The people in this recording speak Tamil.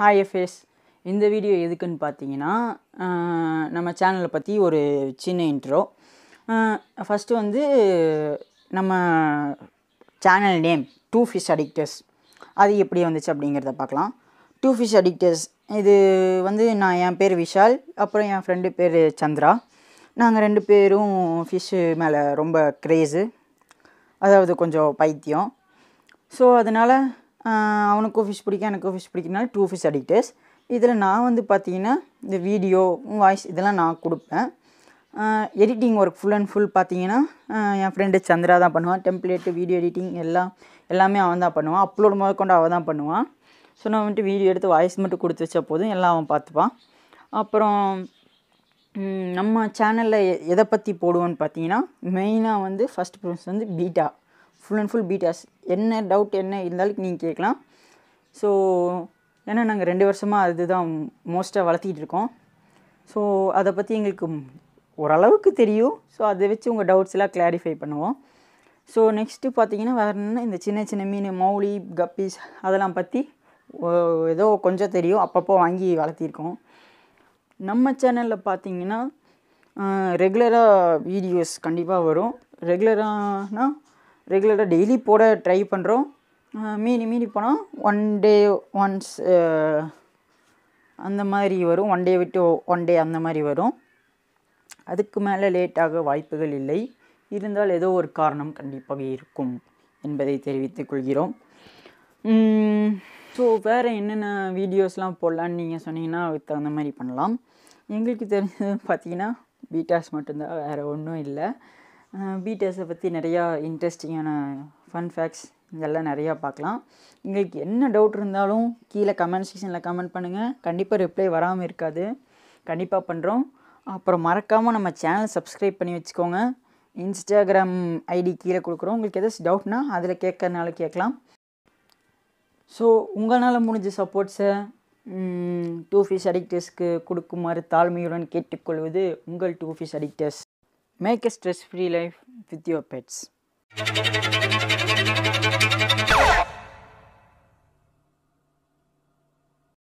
ஹாய் எஃப்எஸ் இந்த வீடியோ எதுக்குன்னு பார்த்தீங்கன்னா ஆஹ், நம்ம சேனலை பற்றி ஒரு சின்ன இன்ட்ரோ ஃபஸ்ட்டு வந்து நம்ம channel name two fish addictors அது எப்படி வந்துச்சு அப்படிங்கிறத பார்க்கலாம் டூ ஃபிஷ் அடிக்டர்ஸ் இது வந்து நான் என் பேர் விஷால் அப்புறம் என் ஃப்ரெண்டு பேர் சந்திரா நாங்கள் ரெண்டு பேரும் ஃபிஷ்ஷு மேலே ரொம்ப க்ரேஸு அதாவது கொஞ்சம் பைத்தியம் ஸோ அதனால் அவனுக்கும் ஃபிஷ் பிடிக்கும் எனக்கும் ஃபிஷ் பிடிக்கிறனால டூ ஃபிஷ் அடிக்டர்ஸ் இதில் நான் வந்து பார்த்தீங்கன்னா இந்த வீடியோ வாய்ஸ் இதெல்லாம் நான் கொடுப்பேன் editing work full and full பார்த்தீங்கன்னா ஆஹ் என் ஃப்ரெண்டு சந்திரா தான் பண்ணுவான் டெம்ப்ளேட்டு வீடியோ எடிட்டிங் எல்லாம் எல்லாமே அவன் தான் பண்ணுவான் அப்லோட் முதல் கொண்டு அவன் தான் பண்ணுவான் ஸோ நான் வந்துட்டு வீடியோ எடுத்து வாய்ஸ் மட்டும் கொடுத்து வச்ச போதும் எல்லாம் அவன் பார்த்துப்பான் அப்புறம் ம், நம்ம சேனலில் எதை பற்றி போடுவோன்னு பார்த்தீங்கன்னா மெயினாக வந்து ஃபஸ்ட் ப்ரிஃபரன்ஸ் வந்து betta full and full bettas என்ன டவுட் என்ன இருந்தாலும் நீங்கள் கேட்கலாம் ஸோ ஏன்னா நாங்கள் ரெண்டு வருஷமாக அதுதான் மோஸ்ட்டாக வளர்த்திட்டு இருக்கோம் ஸோ அதை பற்றி எங்களுக்கு ஓரளவுக்கு தெரியும் ஸோ அதை வச்சு உங்கள் டவுட்ஸ் எல்லாம் கிளாரிஃபை பண்ணுவோம் ஸோ நெக்ஸ்ட்டு பார்த்தீங்கன்னா வேறு என்ன இந்த சின்ன சின்ன மீன் மௌலி கப்பீஸ் அதெல்லாம் பற்றி ஓ- ஏதோ கொஞ்சம் தெரியும் அப்பப்போ வாங்கி வளர்த்திருக்கோம் நம்ம சேனலில் பார்த்தீங்கன்னா ரெகுலராக வீடியோஸ் கண்டிப்பாக வரும் ரெகுலரானா ரெகுலராக டெய்லி போட ட்ரை பண்ணுறோம் மீறி மீறி போனால் ஒன் டே ஒன்ஸ் அந்த மாதிரி வரும் ஒன் டே விட்டு ஒன் டே அந்த மாதிரி வரும் அதுக்கு மேலே லேட்டாக வாய்ப்புகள் இல்லை இருந்தால் ஏதோ ஒரு காரணம் கண்டிப்பாக இருக்கும் என்பதை தெரிவித்துக் கொள்கிறோம் ஸோ வேறு என்னென்ன வீடியோஸ்லாம் போடலான்னு நீங்கள் சொன்னீங்கன்னா அதுக்கு தகுந்த மாதிரி பண்ணலாம் எங்களுக்கு தெரிஞ்சது பார்த்தீங்கன்னா பீட்டாஸ் மட்டும்தான் வேறு ஒன்றும் இல்லை பீட்டாஸை பற்றி நிறையா இன்ட்ரெஸ்டிங்கான ஃபன் ஃபேக்ட்ஸ் இதெல்லாம் நிறையா பார்க்கலாம் உங்களுக்கு என்ன டவுட் இருந்தாலும் கீழே கமெண்ட் செக்ஷனில் கமெண்ட் பண்ணுங்கள் கண்டிப்பாக ரிப்ளை வராமல் இருக்காது கண்டிப்பாக பண்ணுறோம் அப்புறம் மறக்காமல் நம்ம சேனல் சப்ஸ்கிரைப் பண்ணி வச்சுக்கோங்க இன்ஸ்டாகிராம் ஐடி கீழே கொடுக்குறோம் உங்களுக்கு எதாச்சும் டவுட்னா அதில் கேட்கறனால கேட்கலாம் ஸோ உங்களால் முடிஞ்ச சப்போர்ட்ஸை டூ ஃபிஷ் அடிக்டர்ஸ்க்கு கொடுக்குமாறு தாழ்மையுடன் கேட்டுக்கொள்வது உங்கள் two fish addictors make a stress free life with your pets